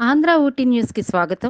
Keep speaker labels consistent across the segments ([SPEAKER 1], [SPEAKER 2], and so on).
[SPEAKER 1] ఆంధ్ర ఊటీ న్యూస్కి స్వాగతం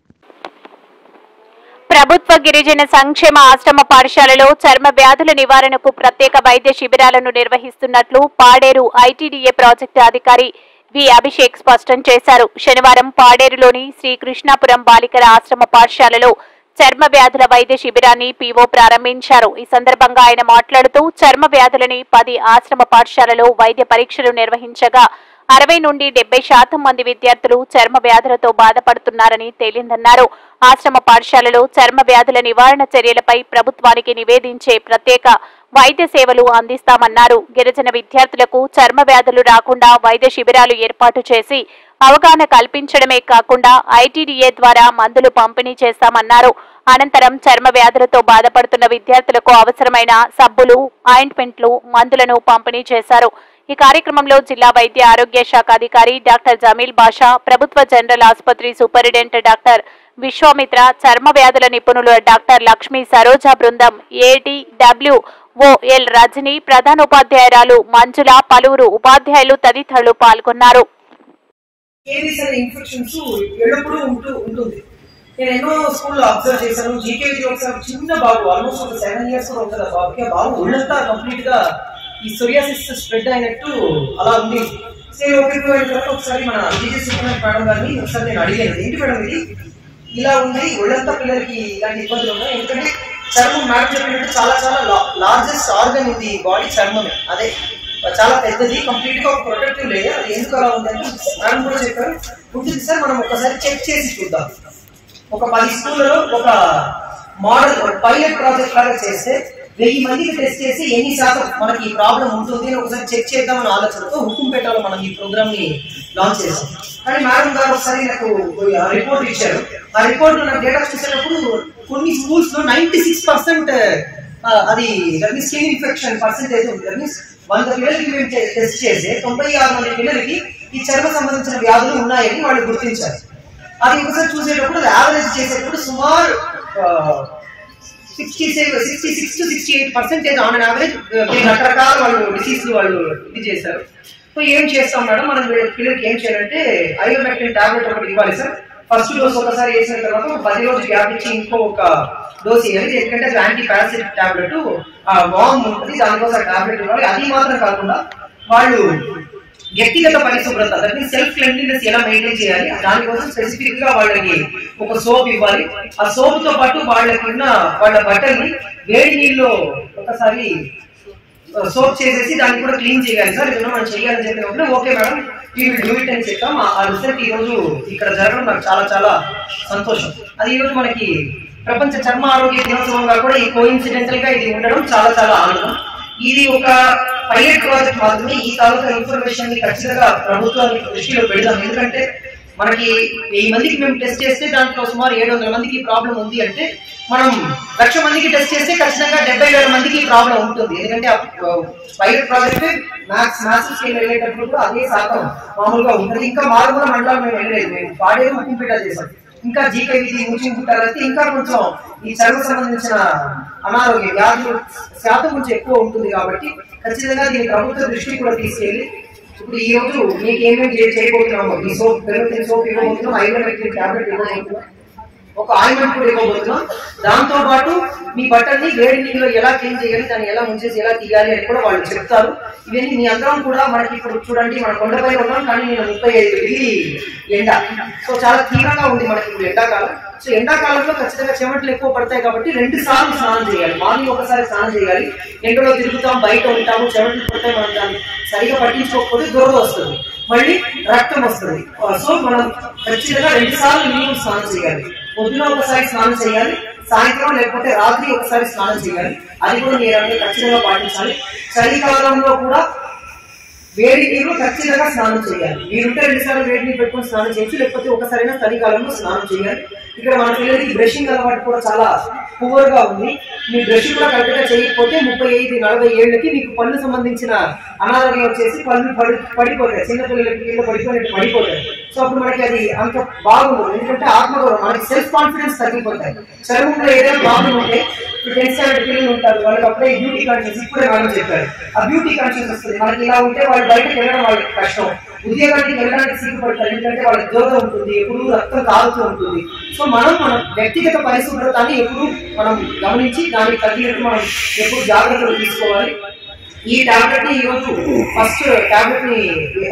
[SPEAKER 2] ప్రభుత్వ గిరిజన సంక్షేమ ఆశ్రమ పాఠశాలలో చర్మ వ్యాధుల నివారణకు ప్రత్యేక వైద్య శిబిరాలను నిర్వహిస్తున్నట్లు పాడేరు ఐటీడీఏ ప్రాజెక్టు అధికారి వి అభిషేక్ స్పష్టం చేశారు శనివారం పాడేరులోని శ్రీకృష్ణాపురం బాలికల ఆశ్రమ పాఠశాలలో చర్మ వ్యాధుల వైద్య శిబిరాన్ని పీఓ ప్రారంభించారు ఈ సందర్భంగా ఆయన మాట్లాడుతూ చర్మ వ్యాధులని పది ఆశ్రమ పాఠశాలలో వైద్య పరీక్షలు నిర్వహించగా అరవై నుండి డెబ్బై శాతం మంది విద్యార్థులు చర్మ వ్యాధులతో బాధపడుతున్నారని తేలిందన్నారు ఆశ్రమ పాఠశాలలో చర్మ వ్యాధుల నివారణ చర్యలపై ప్రభుత్వానికి నివేదించే ప్రత్యేక వైద్య సేవలు అందిస్తామన్నారు గిరిజన విద్యార్థులకు చర్మ వ్యాధులు రాకుండా వైద్య శిబిరాలు ఏర్పాటు చేసి అవగాహన కల్పించడమే కాకుండా ఐటీడీఏ ద్వారా మందులు పంపిణీ చేస్తామన్నారు అనంతరం చర్మ వ్యాధులతో బాధపడుతున్న విద్యార్థులకు అవసరమైన సబ్బులు ఆయింట్మెంట్లు మందులను పంపిణీ చేశారు ఈ కార్యక్రమంలో జిల్లా వైద్య ఆరోగ్య శాఖ అధికారి డాక్టర్ జమీల్ బాషా ప్రభుత్వ జనరల్ ఆసుపత్రి సూపరింటెండెంట్ డాక్టర్ విశ్వామిత్ర చర్మ వ్యాధుల నిపుణులు డాక్టర్ లక్ష్మీ సరోజ బృందం ఏడి డబ్ల్యూ ఓఎల్ రజని ప్రధానోపాధ్యాయురాలు మంజుల పలువురు ఉపాధ్యాయులు తదితరులు పాల్గొన్నారు
[SPEAKER 3] ఏబీస్ అనే ఇన్ఫెక్షన్స్ ఎల్లప్పుడూ ఉంటూ ఉంటుంది నేను ఎన్నో స్కూల్లో అబ్జర్వ్ చేశాను జీకేజీ ఒకసారి చిన్న బాబు ఆల్మోస్ట్ ఒక సెవెన్ ఇయర్స్ కూడా ఉంటుంది ఆ బాబుకి ఆ బాబు ఒళ్ళంతా కంప్లీట్ గా ఈ సొరియాసిస్ స్ప్రెడ్ అయినట్టు అలా ఉంది సరే ఓకే అయిన తర్వాత ఒకసారి మన టీచర్ సుకుమార్ మేడం గారిని ఒకసారి నేను అడిగాను ఏంటి మేడం ఇది ఇలా ఉంది ఒళ్ళంతా పిల్లలకి ఇలాంటి ఇబ్బందులు ఉన్నాయి ఎందుకంటే చర్మం మేడం చెప్పినట్టు చాలా చాలా లార్జెస్ట్ ఆర్గన్ ఇది బాడీ చర్మమే అదే చాలా పెద్దది కంప్లీట్ గా ఒక ప్రొటెక్టివ్ లేయర్ అది ఎందుకు అలా ఉందని మేడం కూడా చెప్పారు ఉంటుంది సార్ మనం ఒకసారి చెక్ చేసి చూద్దాం ఒక పది స్కూళ్ళలో ఒక మోడల్ పైలట్ ప్రాజెక్ట్ లాగా చేస్తే వెయ్యి మందికి టెస్ట్ చేసి ఎన్ని శాతం మనకి ఈ ప్రాబ్లం ఉంటుంది అని ఒకసారి చెక్ చేద్దామని ఆలోచనతో హుకుంపేటలో మనం ఈ ప్రోగ్రామ్ ని లాంచ్ చేసాం కానీ మేడం గారు ఒకసారి నాకు రిపోర్ట్ ఇచ్చారు ఆ రిపోర్ట్ లో నాకు డేటా చూసేటప్పుడు కొన్ని స్కూల్స్ లో నైన్టీ సిక్స్ పర్సెంట్ అది స్కిన్ ఇన్ఫెక్షన్ పర్సెంటేజ్ ఉంది దట్ మీన్స్ వంద పిల్లలకి మేము టెస్ట్ చేస్తే తొంభై ఆరు మంది పిల్లలకి ఈ చర్మ సంబంధించిన వ్యాధులు ఉన్నాయని వాళ్ళు గుర్తించారు అది ఒకసారి చూసేటప్పుడు అది యావరేజ్ చేసేటప్పుడు సుమారు sixty sixty six to sixty eight percentage on average రకరకాల వాళ్ళు డిసీజ్ వాళ్ళు ఇది చేశారు సో ఏం చేస్తాం మేడం మనం వీళ్ళ పిల్లలకి ఏం చేయాలంటే ఐరోమెక్టిన్ టాబ్లెట్ ఒకటి ఇవ్వాలి సార్ ఫస్ట్ డోస్ ఒకసారి వేసిన తర్వాత ఒక పది రోజులు గ్యాప్ ఇచ్చి ఇంకో ఒక డోస్ ఇవ్వాలి ఎందుకంటే అది యాంటీ పారాసిటిక్ టాబ్లెట్ వామ్ ఉంటుంది దానికోసం టాబ్లెట్ ఇవ్వాలి అది మాత్రం కాకుండా వాళ్ళు వ్యక్తిగత పరిశుభ్రత అంటే సెల్ఫ్ క్లెన్లీనెస్ ఎలా మెయింటైన్ చేయాలి దానికోసం స్పెసిఫిక్ గా వాళ్ళకి ఒక సోప్ ఇవ్వాలి ఆ సోప్ తో పాటు వాళ్ళకి ఉన్న వాళ్ళ బట్టల్ని వేడి నీళ్ళు ఒకసారి సోప్ చేసేసి దాన్ని కూడా క్లీన్ చేయాలి సార్ ఏదైనా మనం చేయాలని చెప్పినప్పుడు okay madam we will do it అని చెప్పాం ఆ- ఆ రిజల్ట్ ఈ రోజు ఇక్కడ జరగడం నాకు చాలా చాలా సంతోషం అది ఈ రోజు మనకి ప్రపంచ చర్మ ఆరోగ్య దినోత్సవంగా కూడా ఈ కోఇన్సిడెంటల్ గా ఇది ఉండడం చాలా చాలా ఆనందం ఇది ఒక పైలట్ ప్రాజెక్ట్ మాత్రమే ఈ తాలూకా ఇన్ఫర్మేషన్ ని ఖచ్చితంగా ప్రభుత్వానికి దృష్టిలో పెడదాం ఎందుకంటే మనకి వెయ్యి మందికి మేము టెస్ట్ చేస్తే దాంట్లో సుమారు ఏడు వందల మందికి ప్రాబ్లం ఉంది అంటే మనం లక్ష మందికి టెస్ట్ చేస్తే ఖచ్చితంగా డెబ్బై వేల మందికి ప్రాబ్లం ఉంటుంది ఎందుకంటే pilot project maths maths scale వెళ్ళేటప్పుడు కూడా అదే శాతం మామూలుగా ఉంటుంది ఇంకా మారుమూల మండలం మేము వెళ్ళలేదు మేము పాడేరు ముఖ్యంపేట చేసాం ఇంకా జీకే విధి ముచ్చింపుతారైతే ఇంకా కొంచెం ఈ చర్మ సంబంధించిన అనారోగ్య వ్యాధులు శాతం కొంచెం ఎక్కువ ఉంటుంది కాబట్టి ఖచ్చితంగా దీని ప్రభుత్వ దృష్టి కూడా తీసుకెళ్ళి ఇప్పుడు ఈ రోజు మీకు ఏమేమి చే- చేయబోతున్నాము ఈ సోప్ పెరుగుతున్న సోప్ ఇవ్వబోతున్నాం ఐరోమెక్టిన్ టాబ్లెట్ ఇవ్వబోతున్నాం ఒక ఆయింట్మెంట్ కూడా ఇవ్వబోతున్నాం దాంతో పాటు మీ బట్టల్ని వేడి నీళ్ళలో ఎలా క్లీన్ చేయాలి దాన్ని ఎలా ముంచేసి ఎలా తీయాలి అని కూడా వాళ్ళు చెప్తారు ఇవన్నీ మీ అందరం కూడా మనకి ఇప్పుడు చూడండి మన కొండపై ఉన్నాం కానీ నేను ముప్పై ఐదు డిగ్రీ ఎండ సో చాలా తీవ్రంగా ఉంది మనకి ఇప్పుడు ఎండాకాలం సో ఎండాకాలంలో ఖచ్చితంగా చెమటలు ఎక్కువ పడతాయి కాబట్టి రెండు సార్లు స్నానం చేయాలి మార్నింగ్ ఒకసారి స్నానం చేయాలి ఎండలో తిరుగుతాం బయట ఉంటాము చెమటలు పడతాయి మనం దాన్ని సరిగా పట్టించుకోకపోతే దురద వస్తుంది మళ్ళీ రక్తం వస్తుంది సో మనం ఖచ్చితంగా రెండు సార్లు నీళ్ళు స్నానం చేయాలి పొద్దున ఒకసారి స్నానం చేయాలి సాయంత్రం లేకపోతే రాత్రి ఒకసారి స్నానం చేయాలి అది కూడా మీరు అన్ని ఖచ్చితంగా పాటించాలి చలికాలంలో కూడా వేడి నీరు ఖచ్చితంగా స్నానం చేయాలి మీరుంటే రెండు సార్లు వేడి నీరు పెట్టుకొని స్నానం చేయొచ్చు లేకపోతే ఒకసారైనా చలికాలంలో స్నానం చేయాలి ఇక్కడ మన పిల్లలకి బ్రషింగ్ అలవాటు కూడా చాలా పువర్ గా ఉంది మీ బ్రష్ కూడా కరెక్ట్ గా చేయకపోతే ముప్పై ఐదు నలభై ఏళ్ళకి మీకు పళ్ళు సంబంధించిన అనారోగ్యం వచ్చేసి పళ్ళు పడి పడిపోతాయి చిన్న పిల్లలకి కింద పడిపోయినట్టు పడిపోతాయి సో అప్పుడు మనకి అది అంత బాగుండదు ఎందుకంటే ఆత్మగౌరవం మనకి సెల్ఫ్ కాన్ఫిడెన్స్ తగ్గిపోతాయి చర్మంలో ఏదైనా ప్రాబ్లం ఉంటే ఇప్పుడు టెన్త్ స్టాండర్డ్ పిల్లలు ఉంటారు వాళ్ళకి అప్పుడే బ్యూటీ కాన్షియస్ ఇప్పుడే మేడం చెప్పారు ఆ బ్యూటీ కాన్షియస్ వస్తుంది మనకి ఇలా ఉంటే వాళ్ళు బయటకు వెళ్ళడం వాళ్ళకి కష్టం ఉద్యోగానికి వెళ్ళడానికి సిగ్గుపడతారు ఎందుకంటే వాళ్ళకి దురద ఉంటుంది ఎప్పుడు రక్తం కారుతూ ఉంటుంది సో మనం మన వ్యక్తిగత పరిశుభ్రతని ఎప్పుడు మనం గమనించి దానికి తగినట్టు మనం ఎప్పుడు జాగ్రత్తలు తీసుకోవాలి ఈ టాబ్లెట్ ని ఈరోజు ఫస్ట్ టాబ్లెట్ ని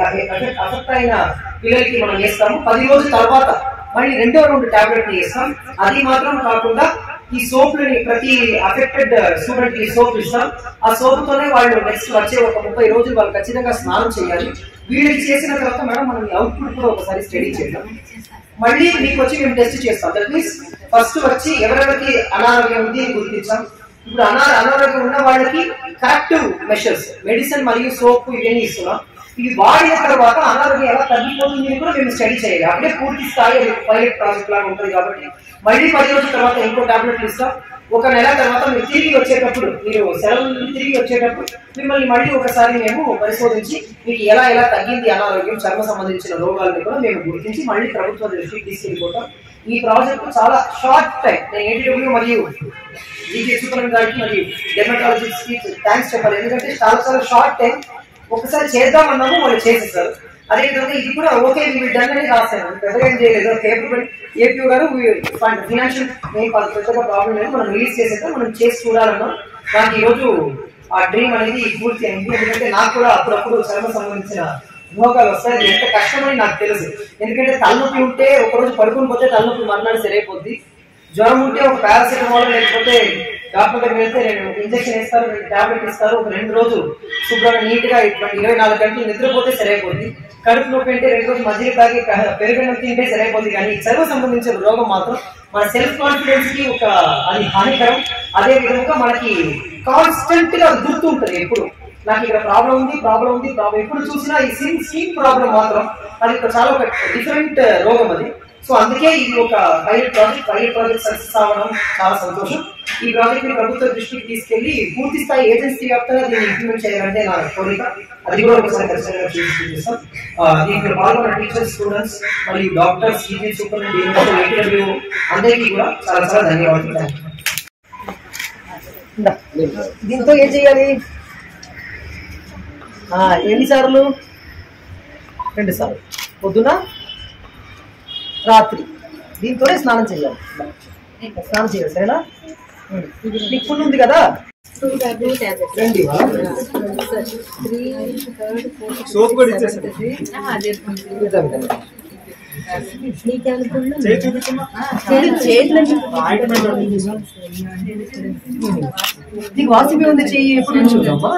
[SPEAKER 3] అఫెక్ట్ అయిన పిల్లలకి మనం వేస్తాము పది రోజుల తర్వాత మళ్ళీ రెండో రెండు టాబ్లెట్ ని వేస్తాం అది మాత్రం కాకుండా ఈ సోప్లని ప్రతి అఫెక్టెడ్ స్టూడెంట్ కి సోప్ ఇస్తాం ఆ సోప్ తోనే వాళ్ళు నెక్స్ట్ వచ్చే ఒక ముప్పై రోజులు వాళ్ళు ఖచ్చితంగా స్నానం చేయాలి వీళ్ళకి చేసిన తర్వాత మేడం మనం అవుట్పుట్ కూడా ఒకసారి స్టడీ చేద్దాం మళ్ళీ మీకు వచ్చి మేము టెస్ట్ చేస్తాం దట్ మీన్స్ ఫస్ట్ వచ్చి ఎవరెవరికి అనారోగ్యం ఉంది గుర్తించాం ఇప్పుడు అనా అనారోగ్యం ఉన్న వాళ్ళకి కరెక్టివ్ మెషర్స్ మెడిసిన్ మరియు సోప్ ఇవన్నీ ఇస్తున్నాం ఇవి వాడిన తర్వాత అనారోగ్యం ఎలా తగ్గిపోతుంది అని కూడా మేము స్టడీ చేయాలి అప్పుడే పూర్తి స్థాయి పైలట్ ప్రాజెక్ట్ లాగా ఉంటుంది కాబట్టి మళ్ళీ పది రోజుల తర్వాత ఇంకో టాబ్లెట్లు ఇస్తాం ఒక నెల తర్వాత మీరు తిరిగి వచ్చేటప్పుడు మీరు సెలవు నుండి తిరిగి వచ్చేటప్పుడు మిమ్మల్ని మళ్ళీ ఒకసారి మేము పరిశోధించి మీకు ఎలా ఎలా తగ్గింది అనారోగ్యం చర్మ సంబంధించిన రోగాలను కూడా మేము గుర్తించి మళ్ళీ ప్రభుత్వ దృష్టికి తీసుకెళ్ళిపోతాం ఈ ప్రాజెక్ట్ చాలా షార్ట్ టైం నేను ఏటీడబ్ల్యూ మరియు జీకే సూపర్ గారికి మరియు డెర్మటాలజిస్ట్ కి థ్యాంక్స్ చెప్పాలి ఎందుకంటే చాలా చాలా షార్ట్ టైం ఒకసారి చేద్దామన్నాము వాళ్ళు చేసేసారు అదేవిధంగా ఇది కూడా ఓకే వీళ్ళు డన్ అని రాశాను పెద్దగా ఏం చేయలేదు పేపర్ ఏపీ గారు ఫినాన్షియల్ ఏం కాదు పెద్దగా ప్రాబ్లం లేదు మనం రిలీజ్ చేసేద్దాం మనం చేసి చూడాలన్నాం నాకు ఈరోజు ఆ డ్రీమ్ అనేది పూర్తి అయింది ఎందుకంటే నాకు కూడా అప్పుడప్పుడు చర్మ సంబంధించిన రోగాలు వస్తాయి అది ఎంత కష్టమని నాకు తెలుసు ఎందుకంటే తలనొప్పి ఉంటే ఒకరోజు పడుకుని పోతే తలనొప్పి మర్నాడు సరైపోద్ది జ్వరం ఉంటే ఒక పారాసిటమాల్ లేకపోతే డాక్టర్ దగ్గర వెళ్తే నేను ఒక ఇంజక్షన్ ఇస్తారు రెండు టాబ్లెట్ ఇస్తారు ఒక రెండు రోజులు శుభ్రంగా నీట్ గా ఇటువంటి ఇరవై నాలుగు గంటలు నిద్రపోతే సరైపోద్ది కడుపు నొప్పి అంటే రెండు రోజులు మధ్య తాగి పెరుగన్నం తింటే సరైపోద్ది కానీ ఈ చర్మ సంబంధించిన రోగం మాత్రం మన సెల్ఫ్ కాన్ఫిడెన్స్ కి ఒక అది హానికరం అదే విధంగా మనకి కాన్స్టెంట్ గా అది గుర్తు ఉంటుంది ఎప్పుడు నాకు ఇక్కడ ప్రాబ్లం ఉంది ప్రాబ్లం ఉంది ప్రాబ్లం ఎప్పుడు చూసినా ఈ స్కిన్ స్కిన్ ప్రాబ్లం మాత్రం అది ఒక చాలా ఒక డిఫరెంట్ రోగం అది సో అందుకే ఇది ఒక pilot project pilot project success అవ్వడం చాలా సంతోషం ఈ ప్రాజెక్ట్ ని ప్రభుత్వ దృష్టికి తీసుకెళ్లి పూర్తి స్థాయి ఏజెన్సీ వ్యాప్తంగా దీన్ని ఇంప్లిమెంట్ చేయాలంటే నా కోరిక అది కూడా ఒకసారి ఖచ్చితంగా చూపిస్తాం దీంట్లో పాల్గొన్న టీచర్స్ స్టూడెంట్స్ మరియు డాక్టర్స్ టీచర్ సూపరింటెండెంట్ అందరికీ కూడా చాలా చాలా ధన్యవాదాలు ఇందా, దీంతో ఏం చేయాలి ఆ, ఎన్నిసార్లు రెండు సార్లు పొద్దున రాత్రి దీంతోనే స్నానం చేయాలి స్నానం చేయాలి సరేనా ఉం. నీకు ఫుల్ ఉంది కదా రండి
[SPEAKER 4] సోప్ కూడా ఇచ్చేసాను
[SPEAKER 3] ఇద్దాం, ఇద్దాం.
[SPEAKER 4] చేయి చూపించమ్మా
[SPEAKER 3] నీకు వాసిపి ఉంది చెయ్యి ఎప్పుడు నుంచి ఉందమ్మా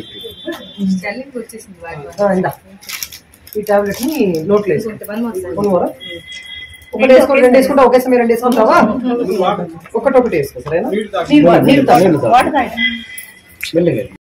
[SPEAKER 3] ఆ, ఇందా ఈ టాబ్లెట్ ని నోట్లో వేసుకో వన్ మోరా ఒకటి వేసుకో రెండు వేసుకుంటా ఒకేసారి రెండు వేసుకుంటావా ఒకటి ఒకటి వేసుకో సరేనా
[SPEAKER 4] నీళ్ళు తాగు.
[SPEAKER 3] నీళ్ళు తాగు, నీళ్ళు తాగు. మెల్లగా